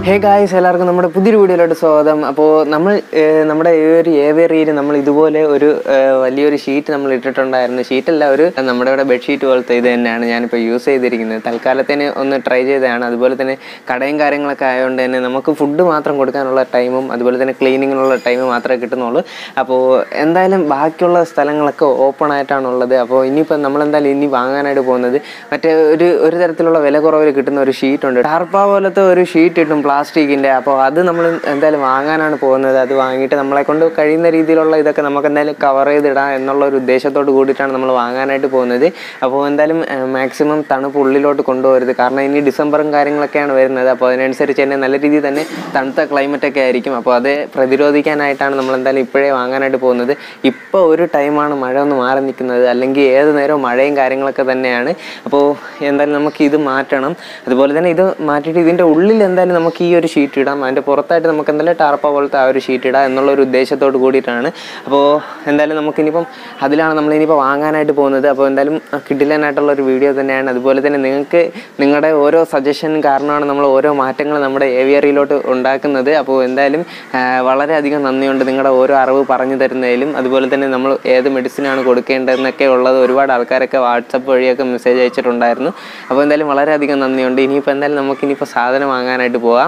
hey guys എല്ലാവർക്കും നമ്മുടെ പുതിയൊരു വീഡിയോയിലോട്ട് സ്വാഗതം അപ്പോൾ നമ്മൾ ഏഹ്, നമ്മുടെ ഈ ഒരു ഏവേറിയിൽ നമ്മൾ ഇതുപോലെ ഒരു ഏഹ്, വലിയൊരു ഷീറ്റ് നമ്മൾ ഇട്ടിട്ടുണ്ടായിരുന്നു ഷീറ്റല്ല ഒരു നമ്മുടെ ഇവിടെ ബെഡ്ഷീറ്റ് പോലത്തെ ഇത് തന്നെയാണ് ഞാനിപ്പോൾ യൂസ് ചെയ്തിരിക്കുന്നത് തൽക്കാലത്തിന് ഒന്ന് ട്രൈ ചെയ്തതാണ് അതുപോലെ തന്നെ കടയും കാര്യങ്ങളൊക്കെ ആയതുകൊണ്ട് തന്നെ നമുക്ക് ഫുഡ് മാത്രം കൊടുക്കാനുള്ള ടൈമും അതുപോലെ തന്നെ ക്ലീനിങ്ങിനുള്ള ടൈം മാത്രമേ കിട്ടുന്നുള്ളൂ അപ്പോൾ എന്തായാലും ബാക്കിയുള്ള സ്ഥലങ്ങളൊക്കെ ഓപ്പൺ ആയിട്ടാണുള്ളത് അപ്പോൾ ഇനിയിപ്പോൾ നമ്മൾ എന്തായാലും ഇനി വാങ്ങാനായിട്ട് പോകുന്നത് മറ്റേ ഒരു ഒരു തരത്തിലുള്ള വില കുറവിൽ കിട്ടുന്ന ഒരു ഷീറ്റ് ഉണ്ട് ടാർപ്പ പോലത്തെ ഒരു ഷീറ്റ് കിട്ടും പ്ലാസ്റ്റിക്കിൻ്റെ അപ്പോൾ അത് നമ്മൾ എന്തായാലും വാങ്ങാനാണ് പോകുന്നത് അത് വാങ്ങിയിട്ട് നമ്മളെ കൊണ്ട് കഴിയുന്ന രീതിയിലുള്ള ഇതൊക്കെ നമുക്ക് എന്തായാലും കവർ ചെയ്തിടാം എന്നുള്ള ഒരു ഉദ്ദേശത്തോട് കൂടിയിട്ടാണ് നമ്മൾ വാങ്ങാനായിട്ട് പോകുന്നത് അപ്പോൾ എന്തായാലും മാക്സിമം തണുപ്പ് ഉള്ളിലോട്ട് കൊണ്ടുപോകരുത് കാരണം ഇനി ഡിസംബറും കാര്യങ്ങളൊക്കെയാണ് വരുന്നത് അപ്പോൾ അതിനനുസരിച്ച് തന്നെ നല്ല രീതിയിൽ തന്നെ തണുത്ത ക്ലൈമറ്റ് ഒക്കെ ആയിരിക്കും അപ്പോൾ അത് പ്രതിരോധിക്കാനായിട്ടാണ് നമ്മൾ എന്തായാലും ഇപ്പോഴേ വാങ്ങാനായിട്ട് പോകുന്നത് ഇപ്പോൾ ഒരു ടൈമാണ് മഴ ഒന്ന് മാറി നിൽക്കുന്നത് അല്ലെങ്കിൽ ഏത് നേരവും മഴയും കാര്യങ്ങളൊക്കെ തന്നെയാണ് അപ്പോൾ എന്തായാലും നമുക്ക് ഇത് മാറ്റണം അതുപോലെ തന്നെ ഇത് മാറ്റിയിട്ട് ഇതിൻ്റെ ഉള്ളിൽ എന്തായാലും നമുക്ക് ഈ ഒരു ഷീറ്റ് ഇടാം അതിൻ്റെ പുറത്തായിട്ട് നമുക്ക് എന്തായാലും ടാർപ്പ പോലത്തെ ആ ഒരു ഷീറ്റ് ഇടാം എന്നുള്ള ഒരു ഉദ്ദേശത്തോട് കൂടിയിട്ടാണ് അപ്പോൾ എന്തായാലും നമുക്കിനിയിപ്പം അതിലാണ് നമ്മൾ ഇനിയിപ്പോൾ വാങ്ങാനായിട്ട് പോകുന്നത് അപ്പോൾ എന്തായാലും കിടിലനായിട്ടുള്ള ഒരു വീഡിയോ തന്നെയാണ് അതുപോലെ തന്നെ നിങ്ങൾക്ക് നിങ്ങളുടെ ഓരോ സജഷൻ കാരണമാണ് നമ്മൾ ഓരോ മാറ്റങ്ങൾ നമ്മുടെ ഏവിയറിയിലോട്ട് ഉണ്ടാക്കുന്നത് അപ്പോൾ എന്തായാലും ആ, വളരെയധികം നന്ദിയുണ്ട് നിങ്ങളുടെ ഓരോ അറിവ് പറഞ്ഞു തരുന്നതിലും അതുപോലെ തന്നെ നമ്മൾ ഏത് മെഡിസിനാണ് കൊടുക്കേണ്ടതെന്നൊക്കെ ഉള്ളത് ഒരുപാട് ആൾക്കാരൊക്കെ വാട്സപ്പ് വഴിയൊക്കെ മെസ്സേജ് അയച്ചിട്ടുണ്ടായിരുന്നു അപ്പോൾ എന്തായാലും വളരെയധികം നന്ദിയുണ്ട് ഇനിയിപ്പോൾ എന്തായാലും നമുക്കിനിയിപ്പോൾ സാധനം വാങ്ങാനായിട്ട് പോവാം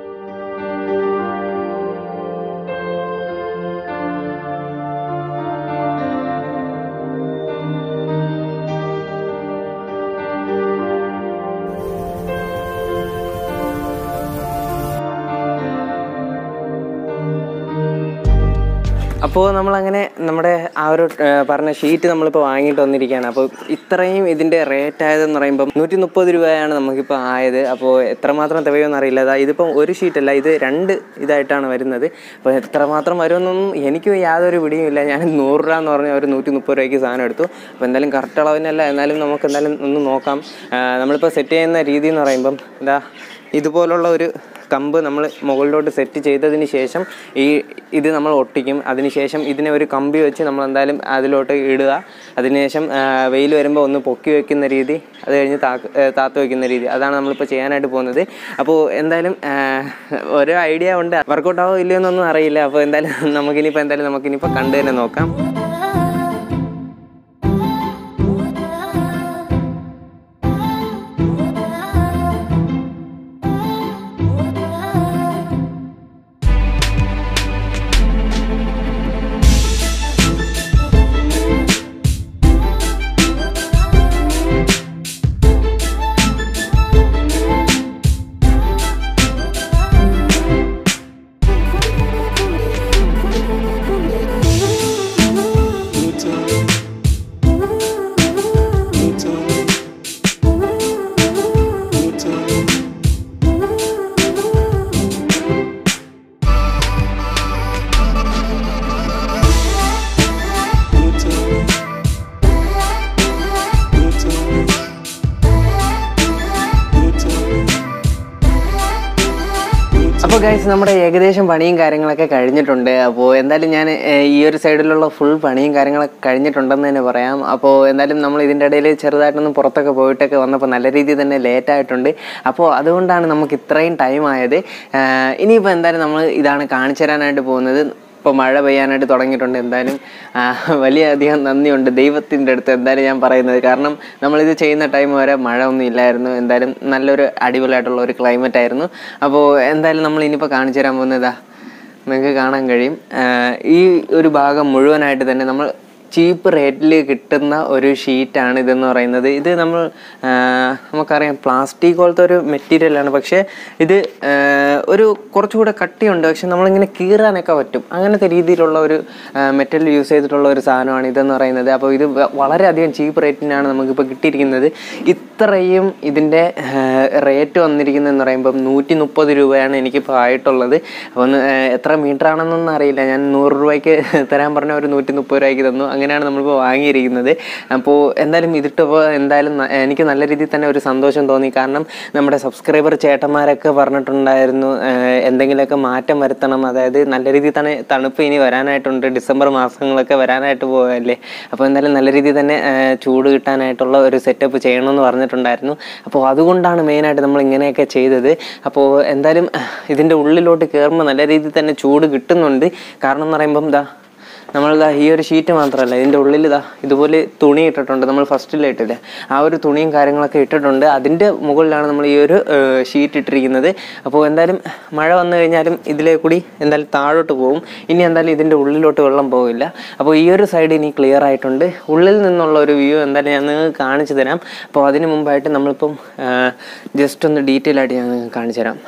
അപ്പോൾ നമ്മളങ്ങനെ നമ്മുടെ ആ ഒരു ഏർ, പറഞ്ഞ ഷീറ്റ് നമ്മളിപ്പോൾ വാങ്ങിയിട്ട് വന്നിരിക്കുകയാണ് അപ്പോൾ ഇത്രയും ഇതിൻ്റെ റേറ്റ് ആയതെന്ന് പറയുമ്പം നൂറ്റി മുപ്പത് രൂപയാണ് നമുക്കിപ്പോൾ ആയത് അപ്പോൾ എത്രമാത്രം തികയുമെന്ന് അറിയില്ല അതാ ഇതിപ്പം ഒരു ഷീറ്റല്ല ഇത് രണ്ട് ഇതായിട്ടാണ് വരുന്നത് അപ്പോൾ എത്രമാത്രം വരുമെന്നൊന്നും എനിക്ക് യാതൊരു പിടിയും ഇല്ല ഞാൻ നൂറ് രൂപ എന്ന് പറഞ്ഞ ഒരു നൂറ്റി മുപ്പത് രൂപയ്ക്ക് സാധനം എടുത്തു അപ്പോൾ എന്തായാലും കറക്റ്റ് അളവിനല്ല എന്നാലും നമുക്ക് എന്തായാലും ഒന്ന് നോക്കാം ആ, നമ്മളിപ്പോൾ സെറ്റ് ചെയ്യുന്ന രീതി എന്ന് പറയുമ്പം എന്താ ഇതുപോലുള്ള ഒരു കമ്പ് നമ്മൾ മുകളിലോട്ട് സെറ്റ് ചെയ്തതിന് ശേഷം ഈ ഇത് നമ്മൾ ഒട്ടിക്കും അതിനുശേഷം ഇതിനെ ഒരു കമ്പി വെച്ച് നമ്മൾ എന്തായാലും അതിലോട്ട് ഇടുക അതിനുശേഷം വെയിൽ വരുമ്പോൾ ഒന്ന് പൊക്കി വെക്കുന്ന രീതി അത് കഴിഞ്ഞ് താക്ക് ഏ, താത്ത് വെക്കുന്ന രീതി അതാണ് നമ്മളിപ്പോൾ ചെയ്യാനായിട്ട് പോകുന്നത് അപ്പോൾ എന്തായാലും ആ, ഓരോ ഐഡിയ ഉണ്ട് വർക്കൗട്ട് ആവോ ഇല്ലയോ എന്നൊന്നും അറിയില്ല അപ്പോൾ എന്തായാലും നമുക്കിനിപ്പോൾ എന്തായാലും നമുക്കിനിപ്പോൾ കണ്ടു തന്നെ നോക്കാം അപ്പോൾ ഗൈസ് നമ്മുടെ ഏകദേശം പണിയും കാര്യങ്ങളൊക്കെ കഴിഞ്ഞിട്ടുണ്ട് അപ്പോൾ എന്തായാലും ഞാൻ ഏഹ്, ഈ ഒരു സൈഡിലുള്ള ഫുൾ പണിയും കാര്യങ്ങളൊക്കെ കഴിഞ്ഞിട്ടുണ്ടെന്ന് തന്നെ പറയാം അപ്പോൾ എന്തായാലും നമ്മൾ ഇതിൻ്റെ ഇടയിൽ ചെറുതായിട്ടൊന്ന് പുറത്തൊക്കെ പോയിട്ടൊക്കെ വന്നപ്പോൾ നല്ല രീതിയിൽ തന്നെ ലേറ്റ് ആയിട്ടുണ്ട് അപ്പോൾ അതുകൊണ്ടാണ് നമുക്ക് ഇത്രയും ടൈം ആയത് ഏഹ്, ഇനിയിപ്പോൾ എന്തായാലും നമ്മൾ ഇതാണ് കാണിച്ചു തരാനായിട്ട് പോകുന്നത് ഇപ്പോൾ മഴ പെയ്യാനായിട്ട് തുടങ്ങിയിട്ടുണ്ട് എന്തായാലും ആ, വലിയധികം നന്ദിയുണ്ട് ദൈവത്തിൻ്റെ അടുത്ത് എന്തായാലും ഞാൻ പറയുന്നത് കാരണം നമ്മളിത് ചെയ്യുന്ന ടൈം വരെ മഴ ഒന്നും ഇല്ലായിരുന്നു എന്തായാലും നല്ലൊരു അടിപൊളിയായിട്ടുള്ള ഒരു ക്ലൈമറ്റ് ആയിരുന്നു അപ്പോൾ എന്തായാലും നമ്മൾ ഇനിയിപ്പോൾ കാണിച്ചു തരാൻ പോകുന്നതാ നിങ്ങൾക്ക് കാണാൻ കഴിയും ആ, ഈ ഒരു ഭാഗം മുഴുവനായിട്ട് തന്നെ നമ്മൾ ചീപ്പ് റേറ്റിൽ കിട്ടുന്ന ഒരു ഷീറ്റാണ് ഇതെന്ന് പറയുന്നത് ഇത് നമ്മൾ ആ, നമുക്കറിയാം പ്ലാസ്റ്റിക് പോലത്തെ ഒരു മെറ്റീരിയലാണ് പക്ഷേ ഇത് ആ, ഒരു കുറച്ചുകൂടെ കട്ടിയുണ്ട് പക്ഷെ നമ്മളിങ്ങനെ കീറാനൊക്കെ പറ്റും അങ്ങനത്തെ രീതിയിലുള്ള ഒരു മെറ്റൽ യൂസ് ചെയ്തിട്ടുള്ള ഒരു സാധനമാണ് ഇതെന്ന് പറയുന്നത് അപ്പോൾ ഇത് വ- വളരെയധികം ചീപ്പ് റേറ്റിനാണ് നമുക്കിപ്പോൾ കിട്ടിയിരിക്കുന്നത് ഇത്രയും ഇതിൻ്റെ റേറ്റ് വന്നിരിക്കുന്നതെന്ന് പറയുമ്പം നൂറ്റി മുപ്പത് രൂപയാണ് എനിക്കിപ്പോൾ ആയിട്ടുള്ളത് അപ്പോൾ ഒന്ന് ആ, എത്ര മീറ്റർ ആണെന്നൊന്നും അറിയില്ല ഞാൻ നൂറ് രൂപയ്ക്ക് തരാൻ പറഞ്ഞ ഒരു നൂറ്റി മുപ്പത് രൂപയ്ക്ക് തന്നു അങ്ങനെ അങ്ങനെയാണ് നമ്മളിപ്പോൾ വാങ്ങിയിരിക്കുന്നത് അപ്പോൾ എന്തായാലും ഇതിട്ടപ്പോൾ എന്തായാലും ന- എനിക്ക് നല്ല രീതിയിൽ തന്നെ ഒരു സന്തോഷം തോന്നി കാരണം നമ്മുടെ സബ്സ്ക്രൈബർ ചേട്ടന്മാരൊക്കെ പറഞ്ഞിട്ടുണ്ടായിരുന്നു ഏഹ്, എന്തെങ്കിലുമൊക്കെ മാറ്റം വരുത്തണം അതായത് നല്ല രീതിയിൽ തന്നെ തണുപ്പ് ഇനി വരാനായിട്ടുണ്ട് ഡിസംബർ മാസങ്ങളൊക്കെ വരാനായിട്ട് പോകല്ലേ അപ്പോൾ എന്തായാലും നല്ല രീതിയിൽ തന്നെ ഏഹ്, ചൂട് കിട്ടാനായിട്ടുള്ള ഒരു സെറ്റപ്പ് ചെയ്യണമെന്ന് പറഞ്ഞിട്ടുണ്ടായിരുന്നു അപ്പോൾ അതുകൊണ്ടാണ് മെയിനായിട്ട് നമ്മൾ ഇങ്ങനെയൊക്കെ ചെയ്തത് അപ്പോൾ എന്തായാലും ഇതിൻ്റെ ഉള്ളിലോട്ട് കയറുമ്പോൾ നല്ല രീതിയിൽ തന്നെ ചൂട് കിട്ടുന്നുണ്ട് കാരണം എന്ന് പറയുമ്പം ഇതാ നമ്മളിതാ ഈ ഒരു ഷീറ്റ് മാത്രമല്ല ഇതിൻ്റെ ഉള്ളിൽ ഇതാ ഇതുപോലെ തുണി ഇട്ടിട്ടുണ്ട് നമ്മൾ ഫസ്റ്റിലിട്ടില്ലേ ആ ഒരു തുണിയും കാര്യങ്ങളൊക്കെ ഇട്ടിട്ടുണ്ട് അതിൻ്റെ മുകളിലാണ് നമ്മൾ ഈ ഒരു ഷീറ്റ് ഇട്ടിരിക്കുന്നത് അപ്പോൾ എന്തായാലും മഴ വന്നു കഴിഞ്ഞാലും ഇതിലേ കൂടി എന്തായാലും താഴോട്ട് പോകും ഇനി എന്തായാലും ഇതിൻ്റെ ഉള്ളിലോട്ട് വെള്ളം പോകില്ല അപ്പോൾ ഈ ഒരു സൈഡ് ഇനി ക്ലിയർ ആയിട്ടുണ്ട് ഉള്ളിൽ നിന്നുള്ള ഒരു വ്യൂ എന്തായാലും ഞാൻ നിങ്ങൾക്ക് കാണിച്ചു തരാം അപ്പോൾ അതിന് മുമ്പായിട്ട് നമ്മളിപ്പം ജസ്റ്റ് ഒന്ന് ഡീറ്റെയിൽ ആയിട്ട് ഞാൻ നിങ്ങൾക്ക് കാണിച്ചു തരാം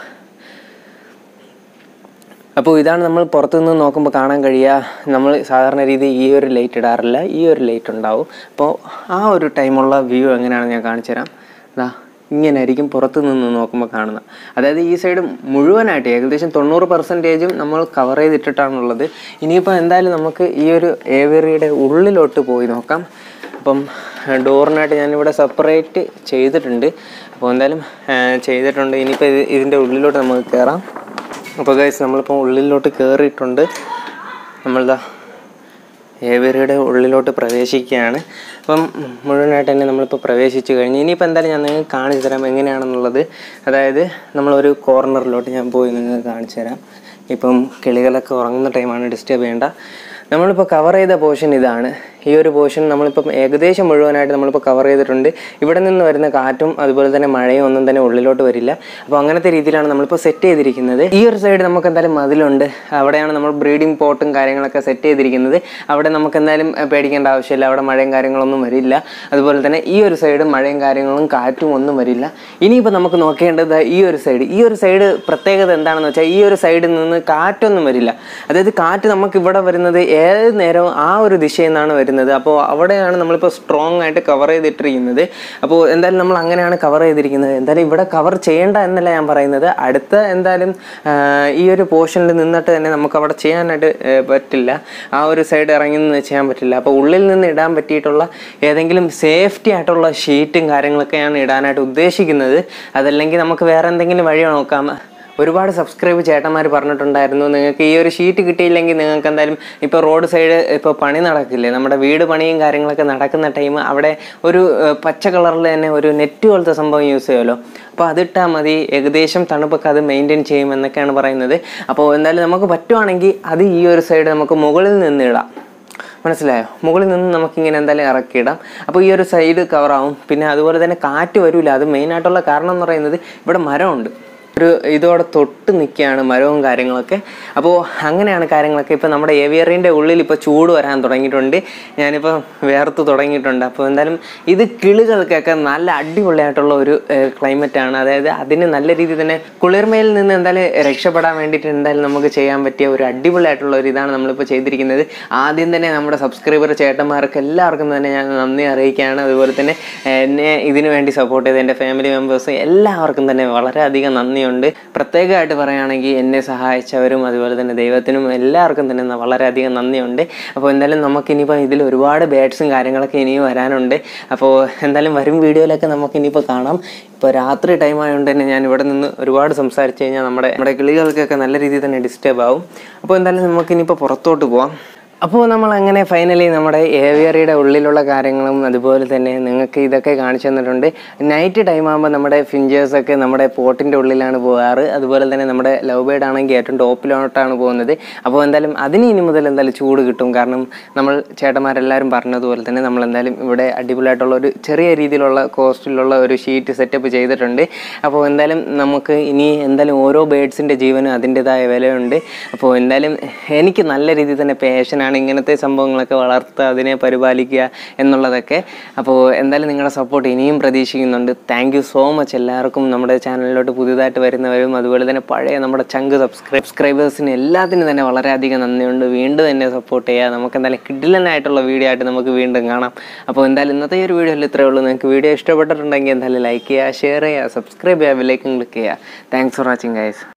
അപ്പോൾ ഇതാണ് നമ്മൾ പുറത്തുനിന്ന് നോക്കുമ്പോൾ കാണാൻ കഴിയുക നമ്മൾ സാധാരണ രീതി ഈ ഒരു ലൈറ്റ് ഇടാറില്ല ഈ ഒരു ലൈറ്റ് ഉണ്ടാവും അപ്പോൾ ആ ഒരു ടൈമുള്ള വ്യൂ എങ്ങനെയാണെന്ന് ഞാൻ കാണിച്ചു തരാം ഇതാ ഇങ്ങനെ ആയിരിക്കും പുറത്ത് നിന്ന് നോക്കുമ്പോൾ കാണുന്നത് അതായത് ഈ സൈഡ് മുഴുവനായിട്ട് ഏകദേശം തൊണ്ണൂറ് പെർസെൻറ്റേജും നമ്മൾ കവർ ചെയ്തിട്ടിട്ടാണുള്ളത് ഇനിയിപ്പോൾ എന്തായാലും നമുക്ക് ഈ ഒരു ഏവേറിയുടെ ഉള്ളിലോട്ട് പോയി നോക്കാം അപ്പം ഡോറിനായിട്ട് ഞാനിവിടെ സെപ്പറേറ്റ് ചെയ്തിട്ടുണ്ട് അപ്പോൾ എന്തായാലും ആ, ചെയ്തിട്ടുണ്ട് ഇനിയിപ്പോൾ ഇത് ഇതിൻ്റെ ഉള്ളിലോട്ട് നമുക്ക് കയറാം അപ്പോൾ ഗൈസ് നമ്മളിപ്പോൾ ഉള്ളിലോട്ട് കയറിയിട്ടുണ്ട് നമ്മളിതാ ഏവരിയുടെ ഉള്ളിലോട്ട് പ്രവേശിക്കുകയാണ് അപ്പം മുഴുവനായിട്ട് തന്നെ നമ്മളിപ്പോൾ പ്രവേശിച്ചു കഴിഞ്ഞ് ഇനിയിപ്പോൾ എന്തായാലും ഞാൻ നിങ്ങൾക്ക് കാണിച്ചു തരാം എങ്ങനെയാണെന്നുള്ളത് അതായത് നമ്മളൊരു കോർണറിലോട്ട് ഞാൻ പോയി നിങ്ങൾക്ക് കാണിച്ചു തരാം ഇപ്പം കിളികളൊക്കെ ഉറങ്ങുന്ന ടൈമാണ് ഡിസ്റ്റർബ് ചെയ്യേണ്ട നമ്മളിപ്പോൾ കവർ ചെയ്ത പോർഷൻ ഇതാണ് ഈ ഒരു പോർഷൻ നമ്മളിപ്പം ഏകദേശം മുഴുവനായിട്ട് നമ്മളിപ്പോൾ കവർ ചെയ്തിട്ടുണ്ട് ഇവിടെ നിന്ന് വരുന്ന കാറ്റും അതുപോലെ തന്നെ മഴയും ഒന്നും തന്നെ ഉള്ളിലോട്ട് വരില്ല അപ്പോൾ അങ്ങനത്തെ രീതിയിലാണ് നമ്മളിപ്പോൾ സെറ്റ് ചെയ്തിരിക്കുന്നത് ഈ ഒരു സൈഡ് നമുക്ക് എന്തായാലും മതിലുണ്ട് അവിടെയാണ് നമ്മൾ ബ്രീഡിംഗ് പോട്ടും കാര്യങ്ങളൊക്കെ സെറ്റ് ചെയ്തിരിക്കുന്നത് അവിടെ നമുക്ക് എന്തായാലും ഏഹ്, പേടിക്കേണ്ട ആവശ്യമില്ല അവിടെ മഴയും കാര്യങ്ങളൊന്നും വരില്ല അതുപോലെ തന്നെ ഈ ഒരു സൈഡ് മഴയും കാര്യങ്ങളും കാറ്റും ഒന്നും വരില്ല ഇനിയിപ്പോൾ നമുക്ക് നോക്കേണ്ടത് ഈ ഒരു സൈഡ് ഈ ഒരു സൈഡ് പ്രത്യേകത എന്താണെന്ന് വെച്ചാൽ ഈ ഒരു സൈഡിൽ നിന്ന് കാറ്റൊന്നും വരില്ല അതായത് കാറ്റ് നമുക്ക് ഇവിടെ വരുന്നത് ഏത് നേരവും ആ ഒരു ദിശയിൽ നിന്നാണ് വരുന്നത് അപ്പോൾ അവിടെയാണ് നമ്മളിപ്പോൾ സ്ട്രോങ് ആയിട്ട് കവർ ചെയ്തിട്ടിരിക്കുന്നത് അപ്പോൾ എന്തായാലും നമ്മൾ അങ്ങനെയാണ് കവർ ചെയ്തിരിക്കുന്നത് എന്തായാലും ഇവിടെ കവർ ചെയ്യേണ്ട എന്നല്ല ഞാൻ പറയുന്നത് അടുത്ത എന്തായാലും ആ, ഈ ഒരു പോർഷനിൽ നിന്നിട്ട് തന്നെ നമുക്ക് അവിടെ ചെയ്യാനായിട്ട് ഏ, പറ്റില്ല ആ ഒരു സൈഡ് ഇറങ്ങി നിന്ന് ചെയ്യാൻ പറ്റില്ല അപ്പോൾ ഉള്ളിൽ നിന്ന് ഇടാൻ പറ്റിയിട്ടുള്ള ഏതെങ്കിലും സേഫ്റ്റി ആയിട്ടുള്ള ഷീറ്റും കാര്യങ്ങളൊക്കെയാണ് ഇടാനായിട്ട് ഉദ്ദേശിക്കുന്നത് അതല്ലെങ്കിൽ നമുക്ക് വേറെ എന്തെങ്കിലും വഴി നോക്കാം ഒരുപാട് സബ്സ്ക്രൈബ് ചേട്ടന്മാർ പറഞ്ഞിട്ടുണ്ടായിരുന്നു നിങ്ങൾക്ക് ഈ ഒരു ഷീറ്റ് കിട്ടിയില്ലെങ്കിൽ നിങ്ങൾക്ക് എന്തായാലും ഇപ്പോൾ റോഡ് സൈഡ് ഇപ്പോൾ പണി നടക്കില്ലേ നമ്മുടെ വീട് പണിയും കാര്യങ്ങളൊക്കെ നടക്കുന്ന ടൈം അവിടെ ഒരു ഏഹ്, പച്ച കളറിൽ തന്നെ ഒരു നെറ്റ് പോലത്തെ സംഭവം യൂസ് ചെയ്യുമല്ലോ അപ്പോൾ അതിട്ടാൽ മതി ഏകദേശം തണുപ്പൊക്കെ അത് മെയിൻറ്റെയിൻ ചെയ്യും എന്നൊക്കെയാണ് പറയുന്നത് അപ്പോൾ എന്തായാലും നമുക്ക് പറ്റുവാണെങ്കിൽ അത് ഈ ഒരു സൈഡ് നമുക്ക് മുകളിൽ നിന്ന് ഇടാം മനസ്സിലായോ മുകളിൽ നിന്ന് നമുക്കിങ്ങനെ എന്തായാലും ഇറക്കിയിടാം അപ്പോൾ ഈ ഒരു സൈഡ് കവറാവും പിന്നെ അതുപോലെ തന്നെ കാറ്റ് വരില്ല അത് മെയിനായിട്ടുള്ള കാരണം എന്ന് പറയുന്നത് ഇവിടെ മരമുണ്ട് ഒരു ഇതോടെ തൊട്ട് നിൽക്കുകയാണ് മരവും കാര്യങ്ങളൊക്കെ അപ്പോൾ അങ്ങനെയാണ് കാര്യങ്ങളൊക്കെ ഇപ്പോൾ നമ്മുടെ ഏവിയറിൻ്റെ ഉള്ളിൽ ഇപ്പോൾ ചൂട് വരാൻ തുടങ്ങിയിട്ടുണ്ട് ഞാനിപ്പോൾ വേർത്ത് തുടങ്ങിയിട്ടുണ്ട് അപ്പോൾ എന്തായാലും ഇത് കിളികൾക്കൊക്കെ നല്ല അടിപൊളിയായിട്ടുള്ള ഒരു ക്ലൈമറ്റാണ് അതായത് അതിന് നല്ല രീതിയിൽ തന്നെ കുളിർമയിൽ നിന്ന് എന്തായാലും രക്ഷപ്പെടാൻ വേണ്ടിയിട്ട് എന്തായാലും നമുക്ക് ചെയ്യാൻ പറ്റിയ ഒരു അടിപൊളിയായിട്ടുള്ള ഒരു ഇതാണ് നമ്മളിപ്പോൾ ചെയ്തിരിക്കുന്നത് ആദ്യം തന്നെ നമ്മുടെ സബ്സ്ക്രൈബർ ചേട്ടന്മാർക്ക് എല്ലാവർക്കും തന്നെ ഞാൻ നന്ദി അറിയിക്കുകയാണ് അതുപോലെ തന്നെ എന്നെ ഇതിനു വേണ്ടി സപ്പോർട്ട് ചെയ്ത എൻ്റെ ഫാമിലി മെമ്പേഴ്സ് എല്ലാവർക്കും തന്നെ വളരെയധികം നന്ദിയുണ്ട് പ്രത്യേകമായിട്ട് പറയുകയാണെങ്കിൽ എന്നെ സഹായിച്ചവരും അതുപോലെ തന്നെ ദൈവത്തിനും എല്ലാവർക്കും തന്നെ ന- വളരെയധികം നന്ദിയുണ്ട് അപ്പോൾ എന്തായാലും നമുക്കിനിയിപ്പോൾ ഇതിൽ ഒരുപാട് ബാറ്റ്സും കാര്യങ്ങളൊക്കെ ഇനിയും വരാനുണ്ട് അപ്പോൾ എന്തായാലും വരും വീഡിയോയിലൊക്കെ നമുക്ക് ഇനിയിപ്പോൾ കാണാം ഇപ്പോൾ രാത്രി ടൈം ആയതുകൊണ്ട് തന്നെ ഞാൻ ഇവിടെ നിന്ന് ഒരുപാട് സംസാരിച്ച് കഴിഞ്ഞാൽ നമ്മുടെ നമ്മുടെ കിളികൾക്കൊക്കെ നല്ല രീതിയിൽ തന്നെ ഡിസ്റ്റർബ് ആവും അപ്പോൾ എന്തായാലും നമുക്കിനിയിപ്പോൾ പുറത്തോട്ട് പോവാം അപ്പോൾ നമ്മൾ അങ്ങനെ ഫൈനലി നമ്മുടെ ഏവിയറിയുടെ ഉള്ളിലുള്ള കാര്യങ്ങളും അതുപോലെ തന്നെ നിങ്ങൾക്ക് ഇതൊക്കെ കാണിച്ചു തന്നിട്ടുണ്ട് നൈറ്റ് ടൈം ആകുമ്പോൾ നമ്മുടെ ഫിഞ്ചേഴ്സൊക്കെ നമ്മുടെ പോട്ടിൻ്റെ ഉള്ളിലാണ് പോകാറ് അതുപോലെ തന്നെ നമ്മുടെ ലവ് ബേഡ് ആണെങ്കിൽ ഏറ്റവും ടോപ്പിലോട്ടാണ് പോകുന്നത് അപ്പോൾ എന്തായാലും അതിന് ഇനി മുതൽ എന്തായാലും ചൂട് കിട്ടും കാരണം നമ്മൾ ചേട്ടന്മാരെല്ലാവരും പറഞ്ഞതുപോലെ തന്നെ നമ്മൾ എന്തായാലും ഇവിടെ അടിപൊളിയായിട്ടുള്ള ഒരു ചെറിയ രീതിയിലുള്ള കോസ്റ്റിലുള്ള ഒരു ഷീറ്റ് സെറ്റപ്പ് ചെയ്തിട്ടുണ്ട് അപ്പോൾ എന്തായാലും നമുക്ക് ഇനി എന്തായാലും ഓരോ ബേഡ്സിൻ്റെ ജീവനും അതിൻ്റെതായ വിലയുണ്ട് അപ്പോൾ എന്തായാലും എനിക്ക് നല്ല രീതിയിൽ തന്നെ പാഷനാണ് ഇങ്ങനത്തെ സംഭവങ്ങളൊക്കെ വളർത്തുക അതിനെ പരിപാലിക്കുക എന്നുള്ളതൊക്കെ അപ്പോൾ എന്തായാലും നിങ്ങളുടെ സപ്പോർട്ട് ഇനിയും പ്രതീക്ഷിക്കുന്നുണ്ട് താങ്ക് യു സോ മച്ച് എല്ലാവർക്കും നമ്മുടെ ചാനലിലോട്ട് പുതിയതായിട്ട് വരുന്നവരും അതുപോലെ തന്നെ പഴയ നമ്മുടെ ചങ്ക് സബ്സ്ക്രൈബേഴ്സിന് എല്ലാത്തിനും തന്നെ വളരെയധികം നന്ദിയുണ്ട് വീണ്ടും എന്നെ സപ്പോർട്ട് ചെയ്യുക നമുക്ക് എന്തായാലും കിഡിലനായിട്ടുള്ള വീഡിയോ ആയിട്ട് നമുക്ക് വീണ്ടും കാണാം അപ്പോൾ എന്തായാലും ഇന്നത്തെ ഈ ഒരു വീഡിയോയിൽ ഇത്രയേ ഉള്ളൂ നിങ്ങൾക്ക് വീഡിയോ ഇഷ്ടപ്പെട്ടിട്ടുണ്ടെങ്കിൽ എന്തായാലും ലൈക്ക് ചെയ്യുക ഷെയർ ചെയ്യുക സബ്സ്ക്രൈബ് ചെയ്യുക ബെല്ലൈക്കൻ ക്ലിക്ക് ചെയ്യുക താങ്ക്സ് ഫോർ വാച്ചിങ് ഗൈസ്